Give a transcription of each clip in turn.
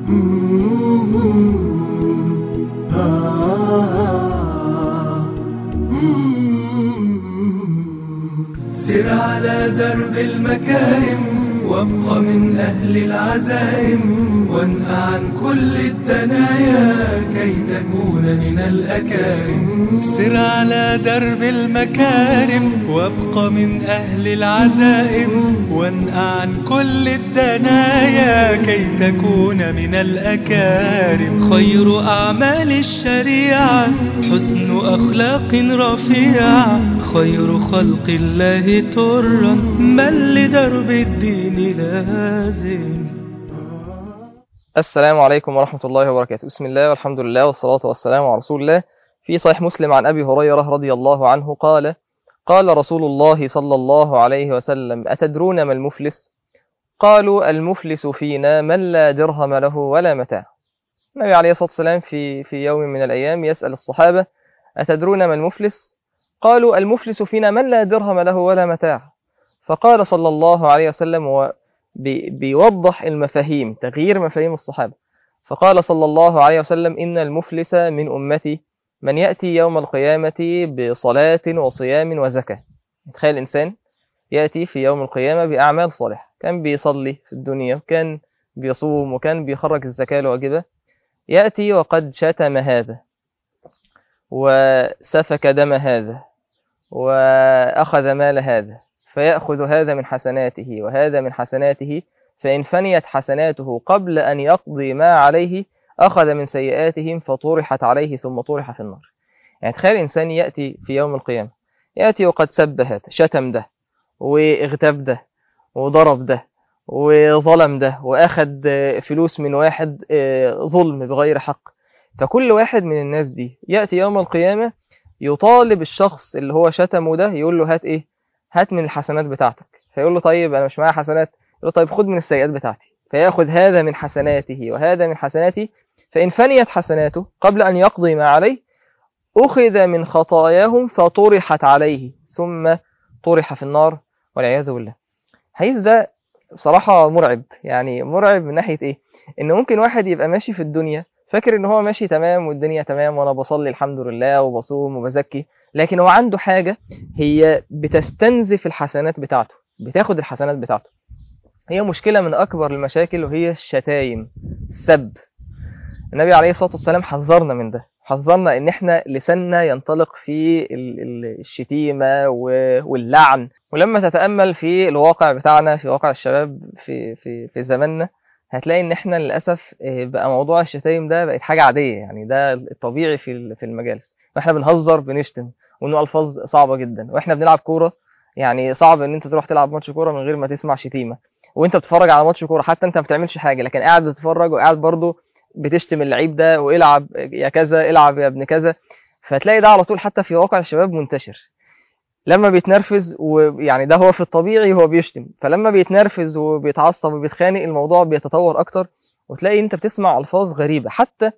سر على درب المكارم وابق من أهل العزائم وانهى عن كل الدنايا كي تكون من الأكارم سر على درب المكارم وابق من أهل العزائم وانهى عن كل الدنايا كي تكون من الأكارم خير أعمال الشريعة حسن أخلاق رفيعة خير خلق الله ترا من لدرب الدين لازم السلام عليكم ورحمة الله وبركاته بسم الله والحمد لله والصلاة والسلام على رسول الله في صحيح مسلم عن أبي هريرة رضي الله عنه قال قال رسول الله صلى الله عليه وسلم أتدرون ما المفلس قالوا المفلس فينا من لا درهم له ولا متاع النبي عليه الصلاة والسلام في, في يوم من الأيام يسأل الصحابة أتدرون ما المفلس قالوا المفلس فينا من لا درهم له ولا متاع فقال صلى الله عليه وسلم و بي- بيوضح المفاهيم تغيير مفاهيم الصحابة فقال صلى الله عليه وسلم إن المفلس من أمتي من يأتي يوم القيامة بصلاة وصيام وزكاة تخيل إنسان يأتي في يوم القيامة بأعمال صالحة كان بيصلي في الدنيا وكان بيصوم وكان بيخرج الزكاة الواجبة يأتي وقد شتم هذا وسفك دم هذا وأخذ مال هذا فيأخذ هذا من حسناته وهذا من حسناته فإن فنيت حسناته قبل أن يقضي ما عليه أخذ من سيئاتهم فطرحت عليه ثم طرح في النار يعني تخيل إنسان يأتي في يوم القيامة يأتي وقد سب هذا شتم ده واغتاب ده وضرب ده وظلم ده وأخذ فلوس من واحد ظلم بغير حق فكل واحد من الناس دي يأتي يوم القيامة يطالب الشخص اللي هو شتمه ده يقول له هات إيه هات من الحسنات بتاعتك فيقول له طيب أنا مش معايا حسنات يقول له طيب خد من السيئات بتاعتي فيأخذ هذا من حسناته وهذا من حسناته فإن فنيت حسناته قبل أن يقضي ما عليه أخذ من خطاياهم فطرحت عليه ثم طرح في النار والعياذ بالله حديث ده بصراحة مرعب يعني مرعب من ناحية إيه إن ممكن واحد يبقى ماشي في الدنيا فاكر إن هو ماشي تمام والدنيا تمام وأنا بصلي الحمد لله وبصوم وبزكي لكن هو عنده حاجة هي بتستنزف الحسنات بتاعته بتاخد الحسنات بتاعته هي مشكلة من أكبر المشاكل وهي الشتايم السب النبي عليه الصلاة والسلام حذرنا من ده حذرنا ان احنا لساننا ينطلق في ال- ال- الشتيمة و- واللعن ولما تتأمل في الواقع بتاعنا في واقع الشباب في في في زماننا هتلاقي ان احنا للاسف آه، بقى موضوع الشتايم ده بقت حاجة عادية يعني ده الطبيعي في ال- في المجالس واحنا بنهزر بنشتم وانه الفاظ صعبة جدا واحنا بنلعب كورة يعني صعب ان انت تروح تلعب ماتش كورة من غير ما تسمع شتيمة وانت بتتفرج على ماتش كورة حتى انت ما بتعملش حاجة لكن قاعد بتتفرج وقاعد برضه بتشتم اللعيب ده والعب يا كذا العب يا ابن كذا فتلاقي ده على طول حتى في واقع الشباب منتشر لما بيتنرفز ويعني ده هو في الطبيعي هو بيشتم فلما بيتنرفز وبيتعصب وبيتخانق الموضوع بيتطور اكتر وتلاقي انت بتسمع الفاظ غريبه حتى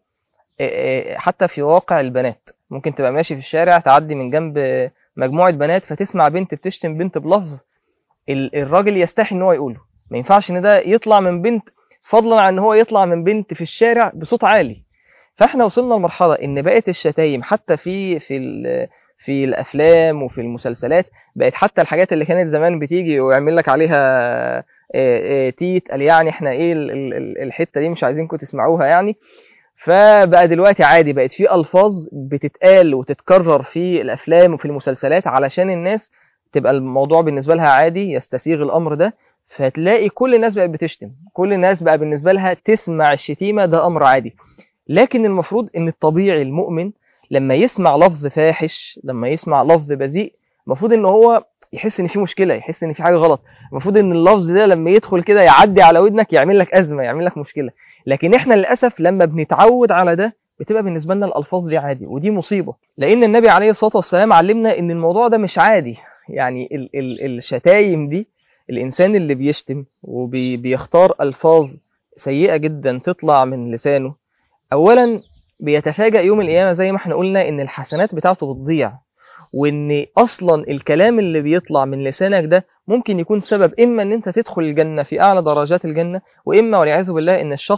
حتى في واقع البنات ممكن تبقى ماشي في الشارع تعدي من جنب مجموعه بنات فتسمع بنت بتشتم بنت بلفظ ال- الراجل يستحي ان هو يقوله ما ينفعش ان ده يطلع من بنت فضلا عن ان هو يطلع من بنت في الشارع بصوت عالي فاحنا وصلنا لمرحله ان بقت الشتايم حتى في في ال- في الافلام وفي المسلسلات بقت حتى الحاجات اللي كانت زمان بتيجي ويعمل لك عليها آه، آه، تيت قال يعني احنا ايه ال- ال- ال- الحته دي مش عايزينكم تسمعوها يعني فبقى دلوقتي عادي بقت في الفاظ بتتقال وتتكرر في الافلام وفي المسلسلات علشان الناس تبقى الموضوع بالنسبه لها عادي يستسيغ الامر ده فتلاقي كل الناس بقت بتشتم كل الناس بقى بالنسبه لها تسمع الشتيمه ده امر عادي لكن المفروض ان الطبيعي المؤمن لما يسمع لفظ فاحش لما يسمع لفظ بذيء المفروض ان هو يحس ان في مشكله يحس ان في حاجه غلط المفروض ان اللفظ ده لما يدخل كده يعدي على ودنك يعمل لك ازمه يعمل لك مشكله لكن احنا للاسف لما بنتعود على ده بتبقى بالنسبه لنا الالفاظ دي عادي ودي مصيبه لان النبي عليه الصلاه والسلام علمنا ان الموضوع ده مش عادي يعني ال ال الشتايم دي الانسان اللي بيشتم وبيختار الفاظ سيئه جدا تطلع من لسانه اولا بيتفاجأ يوم القيامه زي ما احنا قلنا ان الحسنات بتاعته بتضيع وان اصلا الكلام اللي بيطلع من لسانك ده ممكن يكون سبب اما ان انت تدخل الجنه في اعلى درجات الجنه واما والعياذ بالله ان الشخص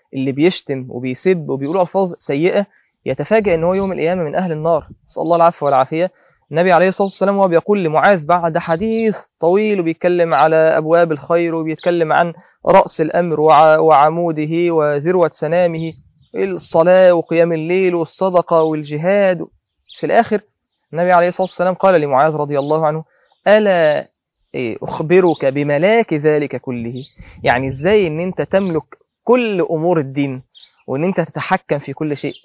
اللي بيشتم وبيسب وبيقول الفاظ سيئه يتفاجأ ان هو يوم القيامه من اهل النار نسال الله العفو والعافيه النبي عليه الصلاه والسلام وهو بيقول لمعاذ بعد حديث طويل وبيتكلم على ابواب الخير وبيتكلم عن راس الامر وع- وعموده وذروه سنامه الصلاه وقيام الليل والصدقه والجهاد في الاخر النبي عليه الصلاه والسلام قال لمعاذ رضي الله عنه الا إيه، اخبرك بملاك ذلك كله يعني ازاي ان انت تملك كل امور الدين وان انت تتحكم في كل شيء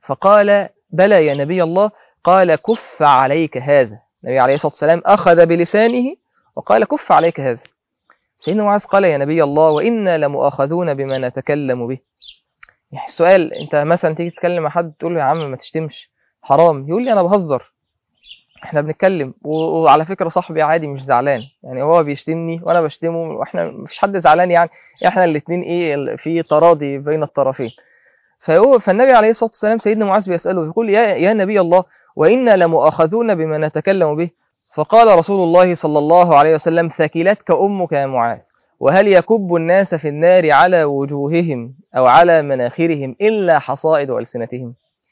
فقال بلى يا نبي الله قال كف عليك هذا النبي عليه الصلاه والسلام اخذ بلسانه وقال كف عليك هذا سيدنا معاذ قال يا نبي الله وانا لمؤاخذون بما نتكلم به يعني السؤال انت مثلا تيجي تتكلم مع حد تقول له يا عم ما تشتمش حرام يقول لي انا بهزر احنا بنتكلم و- وعلى فكره صاحبي عادي مش زعلان يعني هو بيشتمني وانا بشتمه واحنا مفيش حد زعلان يعني احنا الاثنين ايه ال- في تراضي بين الطرفين فهو فالنبي عليه الصلاه والسلام سيدنا معاذ بيساله يقول يا يا نبي الله وانا لمؤاخذون بما نتكلم به فقال رسول الله صلى الله عليه وسلم ثكلتك امك يا معاذ وهل يكب الناس في النار على وجوههم او على مناخرهم الا حصائد السنتهم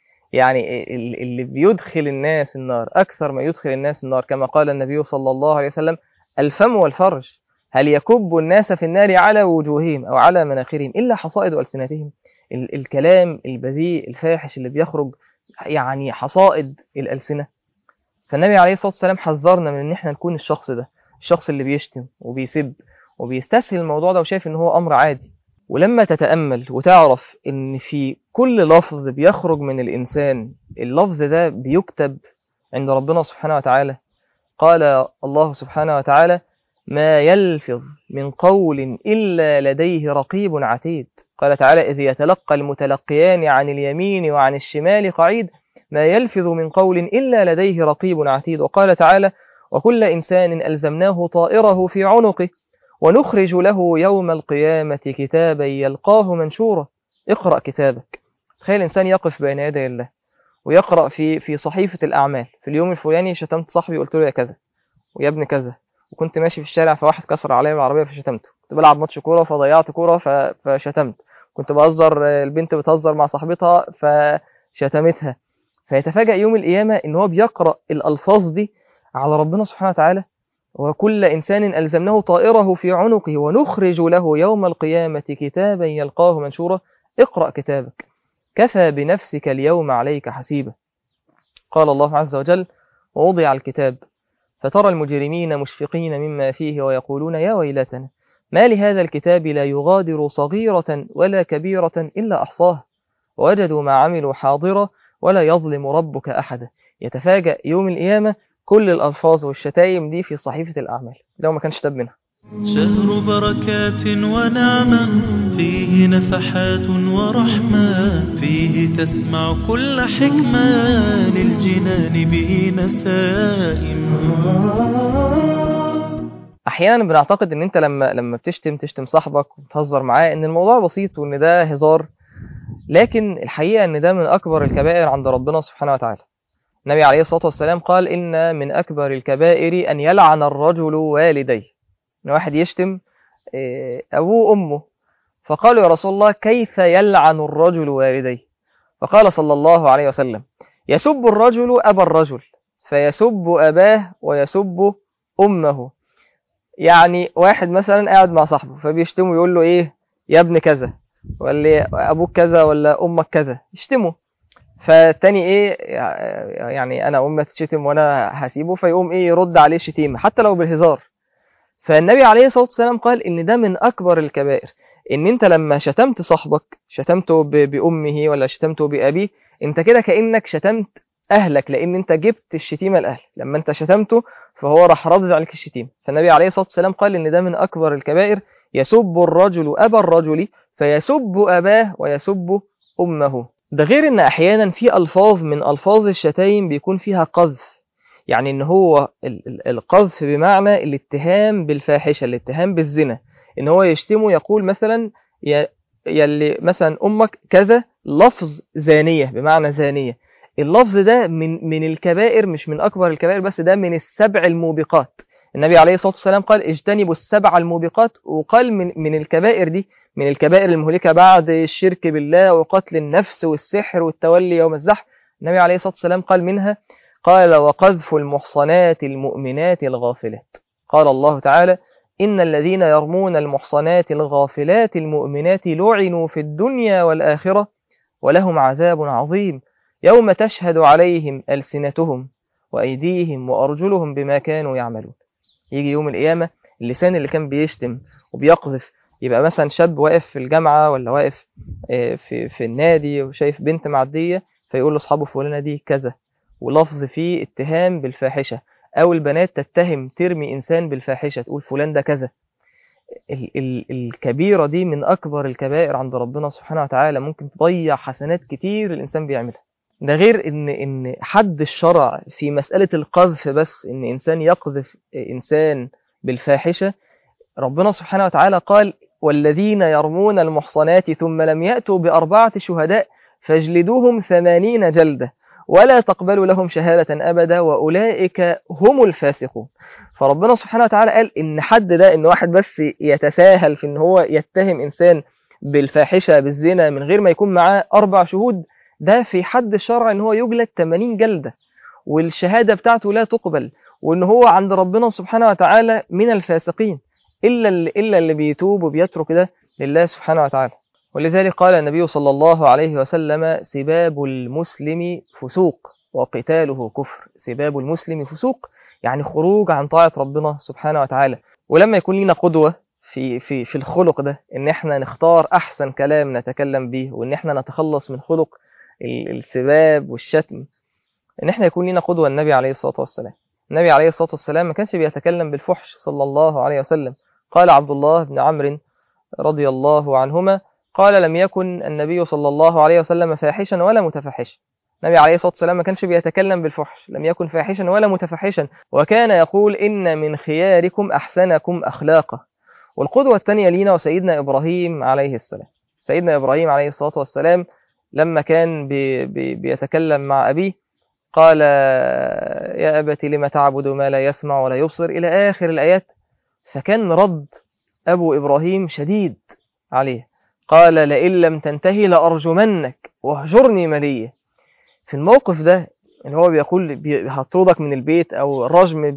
يعني ال- اللي بيدخل الناس النار أكثر ما يدخل الناس النار كما قال النبي صلى الله عليه وسلم الفم والفرج هل يكب الناس في النار على وجوههم أو على مناخرهم إلا حصائد ألسنتهم ال- الكلام البذيء الفاحش اللي بيخرج يعني حصائد الألسنة فالنبي عليه الصلاة والسلام حذرنا من إن إحنا نكون الشخص ده الشخص اللي بيشتم وبيسب وبيستسهل الموضوع ده وشايف إن هو أمر عادي ولما تتأمل وتعرف إن في كل لفظ بيخرج من الإنسان اللفظ ده بيكتب عند ربنا سبحانه وتعالى قال الله سبحانه وتعالى ما يلفظ من قول إلا لديه رقيب عتيد قال تعالى إذ يتلقى المتلقيان عن اليمين وعن الشمال قعيد ما يلفظ من قول إلا لديه رقيب عتيد وقال تعالى وكل إنسان ألزمناه طائره في عنقه ونخرج له يوم القيامة كتابا يلقاه منشورا اقرأ كتابك تخيل إنسان يقف بين يدي الله ويقرأ في في صحيفة الأعمال في اليوم الفلاني شتمت صاحبي قلت له يا كذا ويا ابن كذا وكنت ماشي في الشارع فواحد كسر عليا بالعربية فشتمته كنت بلعب ماتش كورة فضيعت كورة ف- فشتمت كنت بهزر البنت بتهزر مع صاحبتها فشتمتها فيتفاجأ يوم القيامة إن هو بيقرأ الألفاظ دي على ربنا سبحانه وتعالى وكل إنسان ألزمناه طائره في عنقه ونخرج له يوم القيامة كتابا يلقاه منشورا اقرأ كتابك كفى بنفسك اليوم عليك حسيبا قال الله عز وجل ووضع الكتاب فترى المجرمين مشفقين مما فيه ويقولون يا ويلتنا ما لهذا الكتاب لا يغادر صغيرة ولا كبيرة إلا أحصاها ووجدوا ما عملوا حاضرا ولا يظلم ربك أحدا يتفاجأ يوم القيامة كل الألفاظ والشتايم دي في صحيفة الأعمال لو ما كانش تاب منها شهر بركات ونعمة فيه نفحات ورحمة فيه تسمع كل حكمة للجنان به نسائم احيانا بنعتقد ان انت لما لما بتشتم تشتم صاحبك وتهزر معاه ان الموضوع بسيط وان ده هزار لكن الحقيقه ان ده من اكبر الكبائر عند ربنا سبحانه وتعالى النبي عليه الصلاه والسلام قال ان من اكبر الكبائر ان يلعن الرجل والديه ان واحد يشتم إيه، ابوه وامه فقالوا يا رسول الله كيف يلعن الرجل والديه فقال صلى الله عليه وسلم يسب الرجل ابا الرجل فيسب اباه ويسب امه يعني واحد مثلا قاعد مع صاحبه فبيشتمه يقول له ايه يا ابن كذا ولا ابوك كذا ولا امك كذا يشتمه فالتاني ايه يعني انا امي تشتم وانا هسيبه فيقوم ايه يرد عليه شتيمه حتى لو بالهزار فالنبي عليه الصلاه والسلام قال ان ده من اكبر الكبائر ان انت لما شتمت صاحبك شتمته ب- بامه ولا شتمته بابيه انت كده كانك شتمت اهلك لان انت جبت الشتيمه لاهلك لما انت شتمته فهو راح رد عليك الشتيمه فالنبي عليه الصلاه والسلام قال ان ده من اكبر الكبائر يسب الرجل ابا الرجل فيسب اباه ويسب امه ده غير ان احيانا في الفاظ من الفاظ الشتايم بيكون فيها قذف يعني ان هو ال- ال- القذف بمعنى الاتهام بالفاحشه الاتهام بالزنا ان هو يشتمه يقول مثلا يا يلي مثلا امك كذا لفظ زانيه بمعنى زانيه اللفظ ده من من الكبائر مش من اكبر الكبائر بس ده من السبع الموبقات النبي عليه الصلاة والسلام قال اجتنبوا السبع الموبقات وقال من, من الكبائر دي من الكبائر المهلكة بعد الشرك بالله وقتل النفس والسحر والتولي يوم الزحف النبي عليه الصلاة والسلام قال منها قال وقذف المحصنات المؤمنات الغافلات قال الله تعالى إن الذين يرمون المحصنات الغافلات المؤمنات لعنوا في الدنيا والآخرة ولهم عذاب عظيم يوم تشهد عليهم ألسنتهم وأيديهم وأرجلهم بما كانوا يعملون يجي يوم القيامة اللسان اللي كان بيشتم وبيقذف يبقى مثلا شاب واقف في الجامعة ولا واقف في في النادي وشايف بنت معدية فيقول لاصحابه فلانة دي كذا ولفظ فيه اتهام بالفاحشة أو البنات تتهم ترمي إنسان بالفاحشة تقول فلان ده كذا ال ال الكبيرة دي من أكبر الكبائر عند ربنا سبحانه وتعالى ممكن تضيع حسنات كتير الإنسان بيعملها ده غير إن إن حد الشرع في مسألة القذف بس إن إنسان يقذف إنسان بالفاحشة ربنا سبحانه وتعالى قال والذين يرمون المحصنات ثم لم يأتوا بأربعة شهداء فاجلدوهم ثمانين جلدة ولا تقبلوا لهم شهادة أبدا وأولئك هم الفاسقون فربنا سبحانه وتعالى قال إن حد ده إن واحد بس يتساهل في إن هو يتهم إنسان بالفاحشة بالزنا من غير ما يكون معاه أربع شهود ده في حد الشرع إن هو يجلد 80 جلدة والشهادة بتاعته لا تقبل وإن هو عند ربنا سبحانه وتعالى من الفاسقين إلا اللي, إلا اللي بيتوب وبيترك ده لله سبحانه وتعالى ولذلك قال النبي صلى الله عليه وسلم سباب المسلم فسوق وقتاله كفر سباب المسلم فسوق يعني خروج عن طاعة ربنا سبحانه وتعالى ولما يكون لنا قدوة في في في الخلق ده ان احنا نختار احسن كلام نتكلم به وان احنا نتخلص من خلق السباب والشتم ان احنا يكون لنا قدوة النبي عليه الصلاة والسلام النبي عليه الصلاة والسلام ما كانش بيتكلم بالفحش صلى الله عليه وسلم قال عبد الله بن عمرو رضي الله عنهما قال لم يكن النبي صلى الله عليه وسلم فاحشا ولا متفحشا النبي عليه الصلاة والسلام ما كانش بيتكلم بالفحش لم يكن فاحشا ولا متفحشا وكان يقول إن من خياركم أحسنكم أخلاقا والقدوة الثانية لينا وسيدنا إبراهيم عليه السلام سيدنا إبراهيم عليه الصلاة والسلام لما كان بي بي بيتكلم مع أبيه قال يا أبت لم تعبد ما لا يسمع ولا يبصر إلى آخر الآيات فكان رد أبو إبراهيم شديد عليه قال لئن لم تنتهي لأرجمنك واهجرني مليا في الموقف ده اللي هو بيقول هطردك من البيت أو الرجم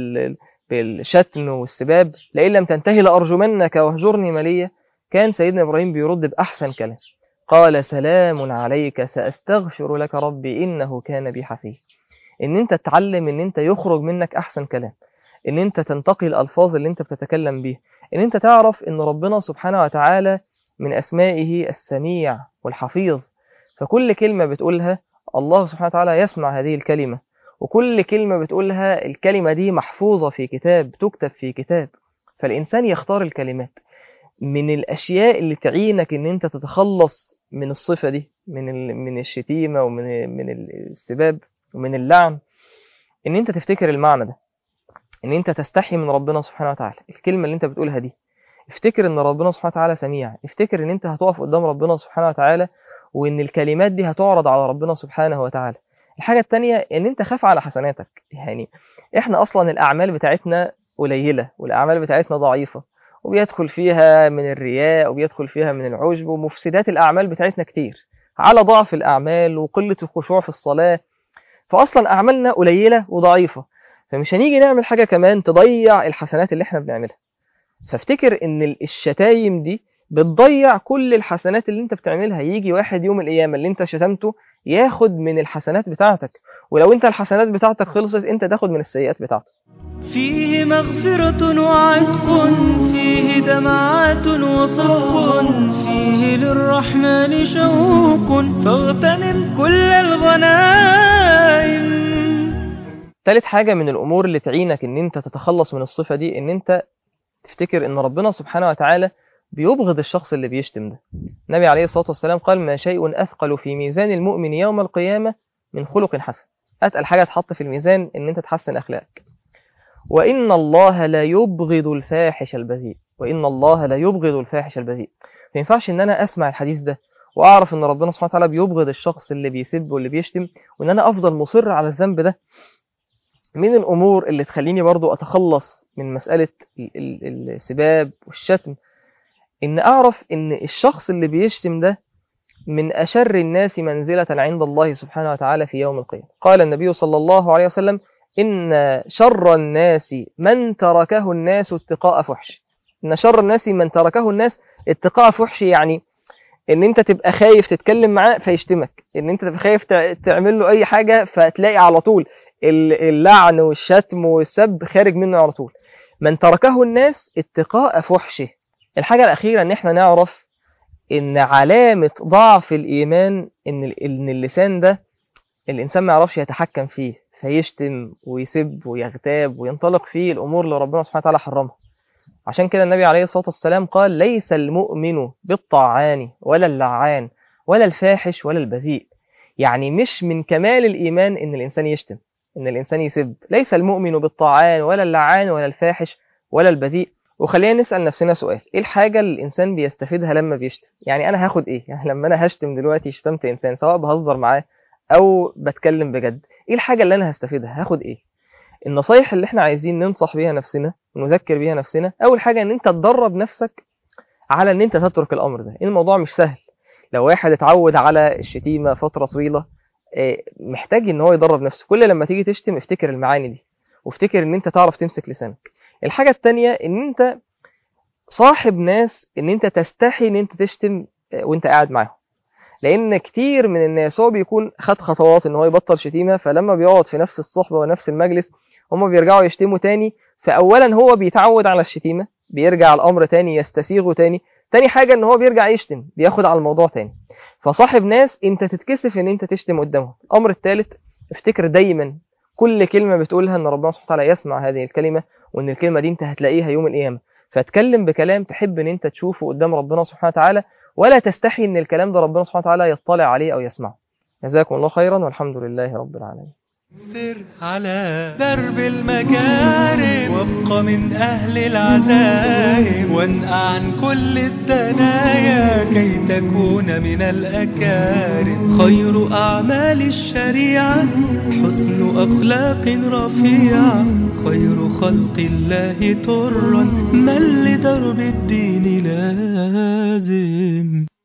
بالشتم والسباب لئن لم تنتهي لأرجمنك واهجرني مليا كان سيدنا إبراهيم بيرد بأحسن كلام قال سلام عليك سأستغفر لك ربي إنه كان بي حفيظ إن أنت تتعلم إن أنت يخرج منك أحسن كلام إن أنت تنتقي الألفاظ اللي أنت بتتكلم بيها إن أنت تعرف إن ربنا سبحانه وتعالى من أسمائه السميع والحفيظ فكل كلمة بتقولها الله سبحانه وتعالى يسمع هذه الكلمة وكل كلمة بتقولها الكلمة دي محفوظة في كتاب تكتب في كتاب فالإنسان يختار الكلمات من الأشياء اللي تعينك إن أنت تتخلص من الصفة دي من من الشتيمة ومن من السباب ومن اللعن إن أنت تفتكر المعنى ده إن أنت تستحي من ربنا سبحانه وتعالى الكلمة اللي أنت بتقولها دي افتكر ان ربنا سبحانه وتعالى سميع افتكر ان انت هتقف قدام ربنا سبحانه وتعالى وان الكلمات دي هتعرض على ربنا سبحانه وتعالى الحاجة التانية ان انت خاف على حسناتك يعني احنا اصلا الاعمال بتاعتنا قليلة والاعمال بتاعتنا ضعيفة وبيدخل فيها من الرياء وبيدخل فيها من العجب ومفسدات الاعمال بتاعتنا كتير على ضعف الاعمال وقلة الخشوع في الصلاة فاصلا اعمالنا قليلة وضعيفة فمش هنيجي نعمل حاجة كمان تضيع الحسنات اللي احنا بنعملها فافتكر ان الشتايم دي بتضيع كل الحسنات اللي انت بتعملها يجي واحد يوم القيامة اللي انت شتمته ياخد من الحسنات بتاعتك ولو انت الحسنات بتاعتك خلصت انت تاخد من السيئات بتاعته فيه مغفرة وعتق فيه دمعات وصدق فيه للرحمن شوق فاغتنم كل الغنائم تالت حاجة من الأمور اللي تعينك إن أنت تتخلص من الصفة دي إن أنت تفتكر إن ربنا سبحانه وتعالى بيبغض الشخص اللي بيشتم ده النبي عليه الصلاة والسلام قال ما شيء أثقل في ميزان المؤمن يوم القيامة من خلق حسن أتقل حاجة تحط في الميزان إن أنت تحسن أخلاقك وإن الله لا يبغض الفاحش البذيء وإن الله لا يبغض الفاحش البذيء ما ينفعش إن أنا أسمع الحديث ده وأعرف إن ربنا سبحانه وتعالى بيبغض الشخص اللي بيسب واللي بيشتم وإن أنا أفضل مصر على الذنب ده من الأمور اللي تخليني برضو أتخلص من مسألة ال- ال- السباب والشتم إن أعرف إن الشخص اللي بيشتم ده من أشر الناس منزلة عند الله سبحانه وتعالى في يوم القيامة قال النبي صلى الله عليه وسلم إن شر الناس من تركه الناس اتقاء فحش إن شر الناس من تركه الناس اتقاء فحش يعني ان انت تبقى خايف تتكلم معاه فيشتمك ان انت تبقى خايف تع- تعمل له اي حاجه فتلاقي على طول ال- اللعن والشتم والسب خارج منه على طول من تركه الناس اتقاء فحشه الحاجه الاخيره ان احنا نعرف ان علامه ضعف الايمان ان ال- ان اللسان ده الانسان ما يعرفش يتحكم فيه فيشتم ويسب ويغتاب وينطلق فيه الامور اللي ربنا سبحانه وتعالى حرمها عشان كده النبي عليه الصلاة والسلام قال ليس المؤمن بالطعان ولا اللعان ولا الفاحش ولا البذيء يعني مش من كمال الإيمان إن الإنسان يشتم إن الإنسان يسب ليس المؤمن بالطعان ولا اللعان ولا الفاحش ولا البذيء وخلينا نسأل نفسنا سؤال إيه الحاجة اللي الإنسان بيستفيدها لما بيشتم يعني أنا هاخد إيه يعني لما أنا هشتم دلوقتي شتمت إنسان سواء بهزر معاه أو بتكلم بجد إيه الحاجة اللي أنا هستفيدها هاخد إيه النصايح اللي احنا عايزين ننصح بيها نفسنا ونذكر بيها نفسنا اول حاجه ان انت تدرب نفسك على ان انت تترك الامر ده الموضوع مش سهل لو واحد اتعود على الشتيمه فتره طويله اه، محتاج ان هو يدرب نفسه كل لما تيجي تشتم افتكر المعاني دي وافتكر ان انت تعرف تمسك لسانك الحاجه التانية ان انت صاحب ناس ان انت تستحي ان انت تشتم اه، وانت قاعد معاهم لان كتير من الناس هو بيكون خد خطوات ان هو يبطل شتيمه فلما بيقعد في نفس الصحبه ونفس المجلس هما بيرجعوا يشتموا تاني فأولا هو بيتعود على الشتيمة بيرجع الأمر تاني يستسيغه تاني تاني حاجة إن هو بيرجع يشتم بياخد على الموضوع تاني فصاحب ناس أنت تتكسف إن أنت تشتم قدامهم الأمر الثالث افتكر دايما كل كلمة بتقولها إن ربنا سبحانه وتعالى يسمع هذه الكلمة وإن الكلمة دي أنت هتلاقيها يوم القيامة فاتكلم بكلام تحب إن أنت تشوفه قدام ربنا سبحانه وتعالى ولا تستحي إن الكلام ده ربنا سبحانه وتعالى يطلع عليه أو يسمعه جزاكم الله خيرا والحمد لله رب العالمين سر على درب المكارم وابق من أهل العزائم وانقع عن كل الدنايا كي تكون من الأكارم خير أعمال الشريعة حسن أخلاق رفيعة خير خلق الله ترا من لدرب الدين لازم